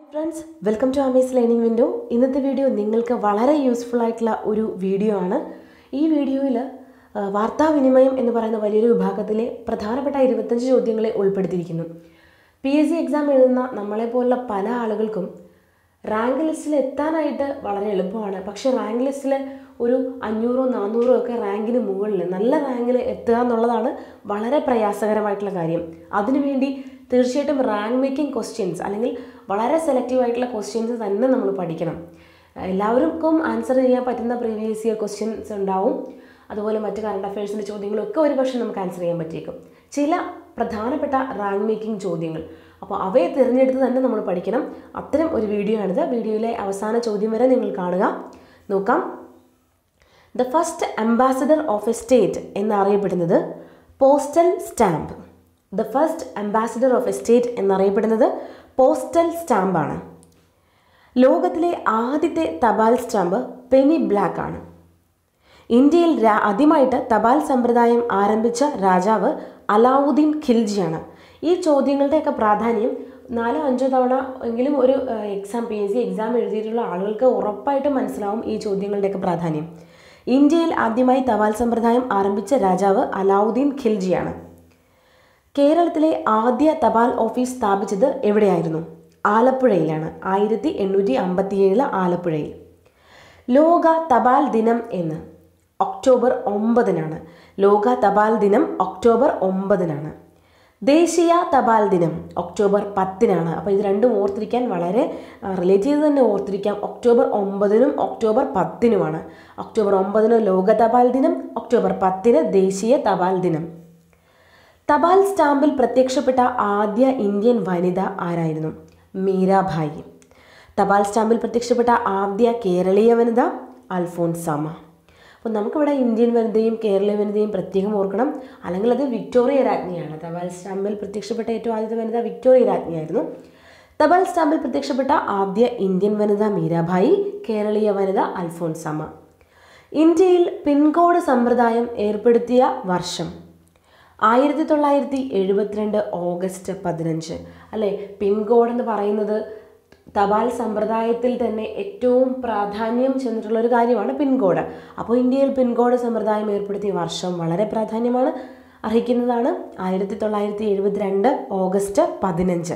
friends welcome to amaze learning window ഇന്നത്തെ video നിങ്ങൾക്ക് വളരെ യൂസ്ഫുൾ ആയിട്ടുള്ള ഒരു വീഡിയോ ആണ് ഈ വീഡിയോയിൽ വാർത്താവിനിമയം എന്ന് പറയുന്ന വലിയൊരു വിഭാഗത്തിലെ പ്രധാനപ്പെട്ട ഇരുപത്തഞ്ച് ചോദ്യങ്ങളെ ഉൾപ്പെടുത്തിയിരിക്കുന്നു പി എസ് സി എക്സാം എഴുതുന്ന നമ്മളെപ്പോലുള്ള പല ആളുകൾക്കും റാങ്ക് ലിസ്റ്റിൽ എത്താനായിട്ട് വളരെ എളുപ്പമാണ് പക്ഷേ റാങ്ക് ലിസ്റ്റിൽ ഒരു അഞ്ഞൂറോ നാനൂറോ ഒക്കെ റാങ്കിന് മുകളിൽ നല്ല റാങ്കിൽ എത്തുക എന്നുള്ളതാണ് വളരെ പ്രയാസകരമായിട്ടുള്ള കാര്യം അതിനുവേണ്ടി തീർച്ചയായിട്ടും റാങ്ക് മേക്കിംഗ് ക്വസ്റ്റ്യൻസ് അല്ലെങ്കിൽ വളരെ സെലക്റ്റീവ് ആയിട്ടുള്ള ക്വസ്റ്റ്യൻസ് തന്നെ നമ്മൾ പഠിക്കണം എല്ലാവർക്കും ആൻസർ ചെയ്യാൻ പറ്റുന്ന പ്രീവിയസ് ഇയർ ക്വസ്റ്റ്യൻസ് ഉണ്ടാവും അതുപോലെ മറ്റ് കറണ്ട് അഫയേഴ്സിൻ്റെ ചോദ്യങ്ങളൊക്കെ ഒരു പക്ഷേ നമുക്ക് ആൻസർ ചെയ്യാൻ പറ്റിയേക്കും ചില പ്രധാനപ്പെട്ട റാങ്ക് മേക്കിംഗ് ചോദ്യങ്ങൾ അപ്പോൾ അവയെ തിരഞ്ഞെടുത്ത് തന്നെ നമ്മൾ പഠിക്കണം അത്തരം ഒരു വീഡിയോ ആണിത് വീഡിയോയിലെ അവസാന ചോദ്യം വരെ നിങ്ങൾ കാണുക നോക്കാം the first ambassador of a state എന്നറിയപ്പെടുന്നത് postal stamp the first ambassador of a state എന്നറിയപ്പെടുന്നത് പോസ്റ്റൽ സ്റ്റാമ്പാണ് ലോകത്തിലെ ആദ്യത്തെ തപാൽ സ്റ്റാമ്പ് പെനി ബ്ലാക്ക് ആണ് ഇന്ത്യയിൽ രാ- ആദ്യമായിട്ട് തപാൽ സമ്പ്രദായം ആരംഭിച്ച രാജാവ് അലാവുദ്ദീൻ ഖിൽജിയാണ് ഈ ചോദ്യങ്ങളുടെയൊക്കെ പ്രാധാന്യം നാലോ അഞ്ചോ തവണ എങ്കിലും ഒരു exam P S C exam എഴുതിയിട്ടുള്ള ആളുകൾക്ക് ഉറപ്പായിട്ടും മനസ്സിലാവും ഈ ചോദ്യങ്ങളുടെയൊക്കെ പ്രാധാന്യം ഇന്ത്യയിൽ ആദ്യമായി തപാൽ സമ്പ്രദായം ആരംഭിച്ച രാജാവ് അലാവുദ്ദീൻ ഖിൽജിയാണ് കേരളത്തിലെ ആദ്യ തപാൽ ഓഫീസ് സ്ഥാപിച്ചത് എവിടെയായിരുന്നു ആലപ്പുഴയിലാണ് ആയിരത്തി എണ്ണൂറ്റി അമ്പത്തിയേഴില് ആലപ്പുഴയിൽ ലോക തപാൽ ദിനം എന്ന് ഒക്ടോബർ ഒമ്പതിനാണ് ലോക തപാൽ ദിനം ഒക്ടോബർ ഒമ്പതിനാണ് ദേശീയ തപാൽ ദിനം ഒക്ടോബർ പത്തിനാണ് അപ്പോൾ ഇത് രണ്ടും ഓർത്തിരിക്കാൻ വളരെ റിലേറ്റ് ചെയ്ത് തന്നെ ഓർത്തിരിക്കാം ഒക്ടോബർ ഒമ്പതിനും ഒക്ടോബർ പത്തിനുമാണ് ഒക്ടോബർ ഒമ്പതിന് ലോക തപാൽ ദിനം ഒക്ടോബർ പത്തിന് ദേശീയ തപാൽ ദിനം തപാൽ സ്റ്റാമ്പിൽ പ്രത്യക്ഷപ്പെട്ട ആദ്യ ഇന്ത്യൻ വനിത ആരായിരുന്നു മീരാഭായി തപാൽ സ്റ്റാമ്പിൽ പ്രത്യക്ഷപ്പെട്ട ആദ്യ കേരളീയ വനിത അൽഫോൻസാമ അപ്പോൾ നമുക്കിവിടെ ഇന്ത്യൻ വനിതയും കേരളീയ വനിതയും പ്രത്യേകം ഓർക്കണം അല്ലെങ്കിൽ അത് വിക്ടോറിയ രാജ്ഞിയാണ് തപാൽ സ്റ്റാമ്പിൽ പ്രത്യക്ഷപ്പെട്ട ഏറ്റവും ആദ്യത്തെ വനിത വിക്ടോറിയ രാജ്ഞിയായിരുന്നു തപാൽ സ്റ്റാമ്പിൽ പ്രത്യക്ഷപ്പെട്ട ആദ്യ ഇന്ത്യൻ വനിത മീരാഭായി കേരളീയ വനിത അൽഫോൻസാമ ഇന്ത്യയിൽ പിൻകോഡ് സമ്പ്രദായം ഏർപ്പെടുത്തിയ വർഷം ആയിരത്തി തൊള്ളായിരത്തി എഴുപത്തിരണ്ട് ഓഗസ്റ്റ് പതിനഞ്ച് അല്ലേ പിൻകോഡ് എന്ന് പറയുന്നത് തപാൽ സമ്പ്രദായത്തിൽ തന്നെ ഏറ്റവും പ്രാധാന്യം ചെന്നിട്ടുള്ള ഒരു കാര്യമാണ് പിൻകോഡ് അപ്പോൾ ഇന്ത്യയിൽ പിൻകോഡ് സമ്പ്രദായം ഏർപ്പെടുത്തിയ വർഷം വളരെ പ്രാധാന്യമാണ് അർഹിക്കുന്നതാണ് ആയിരത്തി തൊള്ളായിരത്തി എഴുപത്തിരണ്ട് ഓഗസ്റ്റ് പതിനഞ്ച്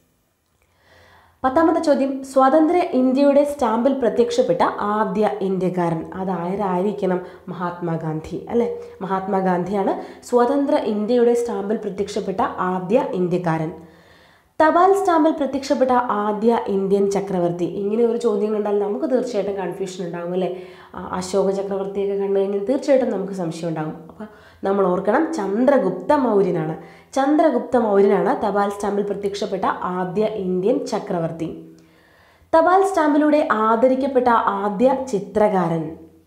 പത്താമത്തെ ചോദ്യം സ്വതന്ത്ര ഇന്ത്യയുടെ സ്റ്റാമ്പിൽ പ്രത്യക്ഷപ്പെട്ട ആദ്യ ഇന്ത്യക്കാരൻ അത് ആരായിരിക്കണം മഹാത്മാഗാന്ധി അല്ലേ മഹാത്മാഗാന്ധിയാണ് സ്വതന്ത്ര ഇന്ത്യയുടെ സ്റ്റാമ്പിൽ പ്രത്യക്ഷപ്പെട്ട ആദ്യ ഇന്ത്യക്കാരൻ തപാൽ സ്റ്റാമ്പിൽ പ്രത്യക്ഷപ്പെട്ട ആദ്യ ഇന്ത്യൻ ചക്രവർത്തി ഇങ്ങനെ ഒരു ചോദ്യം കണ്ടാൽ നമുക്ക് തീർച്ചയായിട്ടും കൺഫ്യൂഷൻ ഉണ്ടാകും അല്ലേ ആ, അശോക ചക്രവർത്തിയൊക്കെ കണ്ടു കഴിഞ്ഞാൽ തീർച്ചയായിട്ടും നമുക്ക് സംശയം ഉണ്ടാകും അപ്പോൾ നമ്മൾ ഓർക്കണം ചന്ദ്രഗുപ്ത മൗര്യനാണ് ചന്ദ്രഗുപ്ത മൗര്യനാണ് തപാൽ സ്റ്റാമ്പിൽ പ്രത്യക്ഷപ്പെട്ട ആദ്യ ഇന്ത്യൻ ചക്രവർത്തി തപാൽ സ്റ്റാമ്പിലൂടെ ആദരിക്കപ്പെട്ട ആദ്യ ചിത്രകാരൻ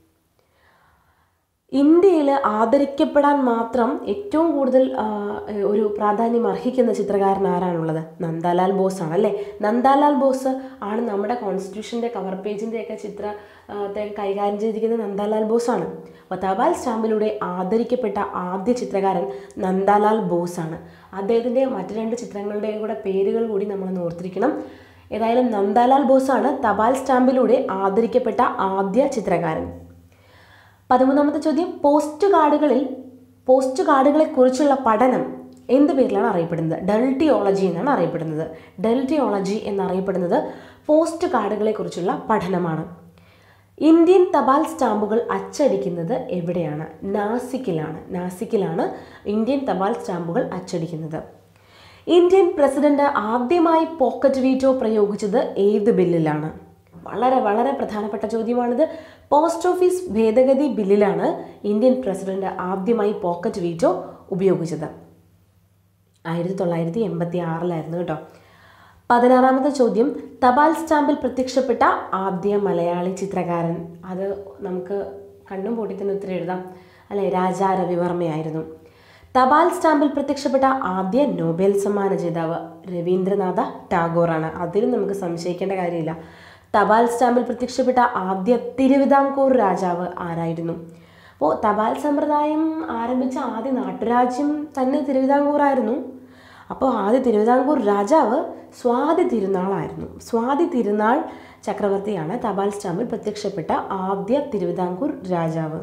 ഇന്ത്യയിൽ ആദരിക്കപ്പെടാൻ മാത്രം ഏറ്റവും കൂടുതൽ ആ, ഒരു പ്രാധാന്യം അർഹിക്കുന്ന ചിത്രകാരൻ ആരാണുള്ളത് നന്ദാലാൽ ബോസ് ആണ് അല്ലേ നന്ദാലാൽ ബോസ് ആണ് നമ്മുടെ കോൺസ്റ്റിറ്റ്യൂഷൻ്റെ കവർ പേജിൻ്റെ ഒക്കെ ചിത്ര ആ, ത്തെ കൈകാര്യം ചെയ്തിരിക്കുന്ന നന്ദാലാൽ ബോസ് ആണ് അപ്പോൾ തപാൽ സ്റ്റാമ്പിലൂടെ ആദരിക്കപ്പെട്ട ആദ്യ ചിത്രകാരൻ നന്ദാലാൽ ബോസ് ആണ് അദ്ദേഹത്തിൻ്റെ മറ്റു രണ്ട് ചിത്രങ്ങളുടെയും കൂടെ പേരുകൾ കൂടി നമ്മൾ ഓർത്തിരിക്കണം ഏതായാലും നന്ദാലാൽ ബോസ് ആണ് തപാൽ സ്റ്റാമ്പിലൂടെ ആദരിക്കപ്പെട്ട ആദ്യ ചിത്രകാരൻ പതിമൂന്നാമത്തെ ചോദ്യം പോസ്റ്റ് കാർഡുകളിൽ പോസ്റ്റ് കാർഡുകളെ കുറിച്ചുള്ള പഠനം എന്ത് പേരിലാണ് അറിയപ്പെടുന്നത് ഡെൽറ്റിയോളജി എന്നാണ് അറിയപ്പെടുന്നത് ഡെൽറ്റിയോളജി എന്നറിയപ്പെടുന്നത് പോസ്റ്റ് കാർഡുകളെ കുറിച്ചുള്ള പഠനമാണ് ഇന്ത്യൻ തപാൽ സ്റ്റാമ്പുകൾ അച്ചടിക്കുന്നത് എവിടെയാണ് നാസിക്കിലാണ് നാസിക്കിലാണ് ഇന്ത്യൻ തപാൽ സ്റ്റാമ്പുകൾ അച്ചടിക്കുന്നത് ഇന്ത്യൻ പ്രസിഡന്റ് ആദ്യമായി പോക്കറ്റ് വീറ്റോ പ്രയോഗിച്ചത് ഏത് ബില്ലിലാണ് വളരെ വളരെ പ്രധാനപ്പെട്ട ചോദ്യമാണിത് പോസ്റ്റ് ഓഫീസ് ഭേദഗതി ബില്ലിലാണ് ഇന്ത്യൻ പ്രസിഡന്റ് ആദ്യമായി പോക്കറ്റ് വീറ്റോ ഉപയോഗിച്ചത് ആയിരത്തി തൊള്ളായിരത്തി എൺപത്തി ആറിലായിരുന്നു കേട്ടോ പതിനാറാമത്തെ ചോദ്യം തപാൽ സ്റ്റാമ്പിൽ പ്രത്യക്ഷപ്പെട്ട ആദ്യ മലയാളി ചിത്രകാരൻ അത് നമുക്ക് കണ്ണും പൂട്ടി തന്നെ ഉത്തരം എഴുതാം അല്ലെ രാജാ രവിവർമ്മയായിരുന്നു തപാൽ സ്റ്റാമ്പിൽ പ്രത്യക്ഷപ്പെട്ട ആദ്യ നോബൽ സമ്മാന ജേതാവ് രവീന്ദ്രനാഥ ടാഗോറാണ് അതിലും നമുക്ക് സംശയിക്കേണ്ട കാര്യമില്ല തപാൽ സ്റ്റാമ്പിൽ പ്രത്യക്ഷപ്പെട്ട ആദ്യ തിരുവിതാംകൂർ രാജാവ് ആരായിരുന്നു അപ്പോൾ തപാൽ സമ്പ്രദായം ആരംഭിച്ച ആദ്യ നാട്ടുരാജ്യം തന്നെ തിരുവിതാംകൂറായിരുന്നു അപ്പോൾ ആദ്യ തിരുവിതാംകൂർ രാജാവ് സ്വാതി തിരുനാളായിരുന്നു സ്വാതി തിരുനാൾ ചക്രവർത്തിയാണ് തപാൽ സ്റ്റാമ്പിൽ പ്രത്യക്ഷപ്പെട്ട ആദ്യ തിരുവിതാംകൂർ രാജാവ്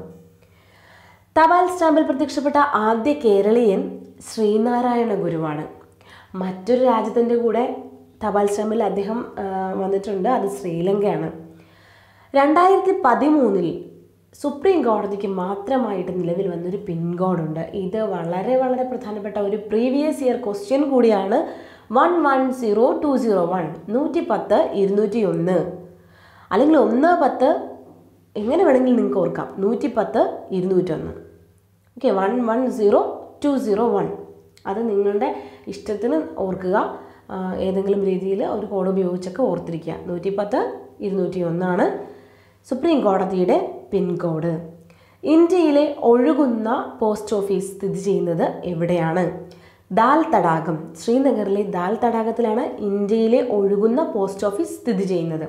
തപാൽ സ്റ്റാമ്പിൽ പ്രത്യക്ഷപ്പെട്ട ആദ്യ കേരളീയൻ ശ്രീനാരായണ ഗുരുവാണ് മറ്റൊരു രാജ്യത്തിൻ്റെ കൂടെ തപാൽ സ്റ്റാമ്പിൽ അദ്ദേഹം ആ, വന്നിട്ടുണ്ട് അത് ശ്രീലങ്കയാണ് രണ്ടായിരത്തി പതിമൂന്നിൽ സുപ്രീം കോടതിക്ക് മാത്രമായിട്ട് നിലവിൽ വന്നൊരു പിൻകോഡുണ്ട് ഇത് വളരെ വളരെ പ്രധാനപ്പെട്ട ഒരു പ്രീവിയസ് ഇയർ ക്വസ്റ്റ്യൻ കൂടിയാണ് one one zero two zero one നൂറ്റി പത്ത് ഇരുന്നൂറ്റി ഒന്ന് അല്ലെങ്കിൽ ഒന്ന് പത്ത് എങ്ങനെ വേണമെങ്കിലും നിങ്ങൾക്ക് ഓർക്കാം നൂറ്റി പത്ത് ഇരുന്നൂറ്റൊന്ന് okay one one zero two zero one അത് നിങ്ങളുടെ ഇഷ്ടത്തിന് ഓർക്കുക ആ, ഏതെങ്കിലും രീതിയിൽ ഒരു കോഡ് ഉപയോഗിച്ചൊക്കെ ഓർത്തിരിക്കുക നൂറ്റി പത്ത് ഇരുന്നൂറ്റി ഒന്നാണ് സുപ്രീം കോടതിയുടെ പിൻകോഡ് ഇന്ത്യയിലെ ഒഴുകുന്ന പോസ്റ്റ് ഓഫീസ് സ്ഥിതി ചെയ്യുന്നത് എവിടെയാണ് ദാൽ തടാകം ശ്രീനഗറിലെ ദാൽ തടാകത്തിലാണ് ഇന്ത്യയിലെ ഒഴുകുന്ന പോസ്റ്റ് ഓഫീസ് സ്ഥിതി ചെയ്യുന്നത്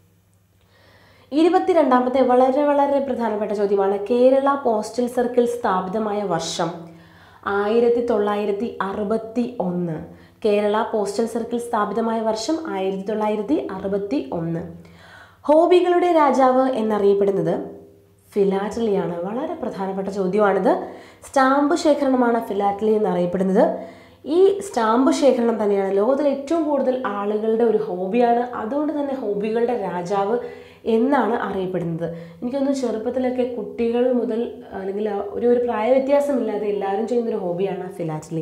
ഇരുപത്തിരണ്ടാമത്തെ വളരെ വളരെ പ്രധാനപ്പെട്ട ചോദ്യമാണ് കേരള പോസ്റ്റൽ സർക്കിൾ സ്ഥാപിതമായ വർഷം ആയിരത്തി തൊള്ളായിരത്തി അറുപത്തി ഒന്ന് കേരള പോസ്റ്റൽ സർക്കിൾ സ്ഥാപിതമായ വർഷം ആയിരത്തി തൊള്ളായിരത്തി അറുപത്തി ഒന്ന് ഹോബികളുടെ രാജാവ് എന്നറിയപ്പെടുന്നത് ഫിലാറ്റലിയാണ് വളരെ പ്രധാനപ്പെട്ട ചോദ്യമാണിത് സ്റ്റാമ്പ് ശേഖരണമാണ് ഫിലാറ്റലി എന്നറിയപ്പെടുന്നത് ഈ സ്റ്റാമ്പ് ശേഖരണം തന്നെയാണ് ലോകത്തിൽ ഏറ്റവും കൂടുതൽ ആളുകളുടെ ഒരു ഹോബിയാണ് അതുകൊണ്ട് തന്നെ ഹോബികളുടെ രാജാവ് എന്നാണ് അറിയപ്പെടുന്നത് എനിക്കൊന്ന് ചെറുപ്പത്തിലൊക്കെ കുട്ടികൾ മുതൽ അല്ലെങ്കിൽ ആ ഒരു ഒരു പ്രായ വ്യത്യാസമില്ലാതെ എല്ലാവരും ചെയ്യുന്നൊരു ഹോബിയാണ് ഫിലാറ്റലി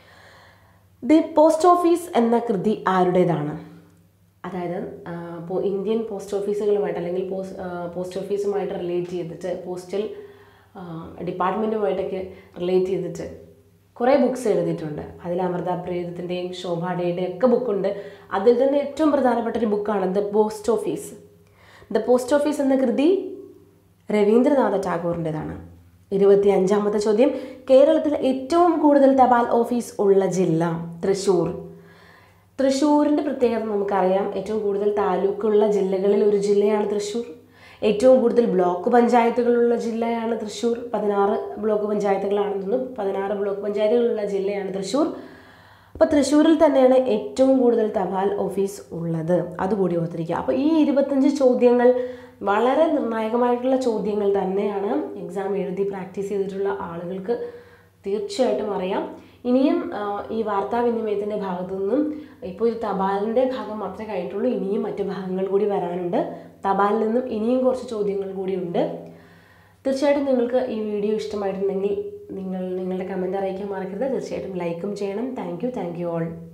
ദി പോസ്റ്റ് ഓഫീസ് എന്ന കൃതി ആരുടേതാണ് അതായത് ആ, പോ- ഇന്ത്യൻ പോസ്റ്റ് ഓഫീസുകളുമായിട്ട് അല്ലെങ്കിൽ പോസ്റ്റ് ആ, പോസ്റ്റ് ഓഫീസുമായിട്ട് റിലേറ്റ് ചെയ്തിട്ട് പോസ്റ്റൽ ആ, ഡിപ്പാർട്ട്മെൻറ്റുമായിട്ടൊക്കെ റിലേറ്റ് ചെയ്തിട്ട് കുറേ ബുക്സ് എഴുതിയിട്ടുണ്ട് അതിൽ അമൃത പ്രീതത്തിൻ്റെയും ശോഭാഡയുടെയും ഒക്കെ ബുക്കുണ്ട് അതിൽ തന്നെ ഏറ്റവും പ്രധാനപ്പെട്ട ഒരു ബുക്കാണ് the post office the post office എന്ന കൃതി രവീന്ദ്രനാഥ ടാഗോറിൻ്റെതാണ് ഇരുപത്തി അഞ്ചാമത്തെ ചോദ്യം കേരളത്തിൽ ഏറ്റവും കൂടുതൽ തപാൽ ഓഫീസ് ഉള്ള ജില്ല തൃശ്ശൂർ തൃശ്ശൂരിൻ്റെ പ്രത്യേകത നമുക്കറിയാം ഏറ്റവും കൂടുതൽ താലൂക്കുള്ള ജില്ലകളിൽ ഒരു ജില്ലയാണ് തൃശ്ശൂർ ഏറ്റവും കൂടുതൽ ബ്ലോക്ക് പഞ്ചായത്തുകളുള്ള ജില്ലയാണ് തൃശ്ശൂർ പതിനാറ് ബ്ലോക്ക് പഞ്ചായത്തുകളാണെന്നും പതിനാറ് ബ്ലോക്ക് പഞ്ചായത്തുകളുള്ള ജില്ലയാണ് തൃശ്ശൂർ അപ്പോൾ തൃശ്ശൂരിൽ തന്നെയാണ് ഏറ്റവും കൂടുതൽ തപാൽ ഓഫീസ് ഉള്ളത് അതുകൂടി ഓർത്തിരിക്കുക അപ്പോൾ ഈ ഇരുപത്തഞ്ച് ചോദ്യങ്ങൾ വളരെ നിർണായകമായിട്ടുള്ള ചോദ്യങ്ങൾ തന്നെയാണ് എക്സാം എഴുതി പ്രാക്ടീസ് ചെയ്തിട്ടുള്ള ആളുകൾക്ക് തീർച്ചയായിട്ടും അറിയാം ഇനിയും ആ, ഈ വാർത്താവിനിമയത്തിൻ്റെ ഭാഗത്തു നിന്നും ഇപ്പോൾ ഒരു തപാലിൻ്റെ ഭാഗം മാത്രമേ കഴിഞ്ഞിട്ടുള്ളൂ ഇനിയും മറ്റു ഭാഗങ്ങൾ കൂടി വരാനുണ്ട് തപാലിൽ നിന്നും ഇനിയും കുറച്ച് ചോദ്യങ്ങൾ കൂടിയുണ്ട് തീർച്ചയായിട്ടും നിങ്ങൾക്ക് ഈ വീഡിയോ ഇഷ്ടമായിട്ടുണ്ടെങ്കിൽ നിങ്ങൾ നിങ്ങളുടെ കമൻറ്റ് അറിയിക്കാൻ മറക്കരുത് തീർച്ചയായിട്ടും ലൈക്കും ചെയ്യണം thank you thank you all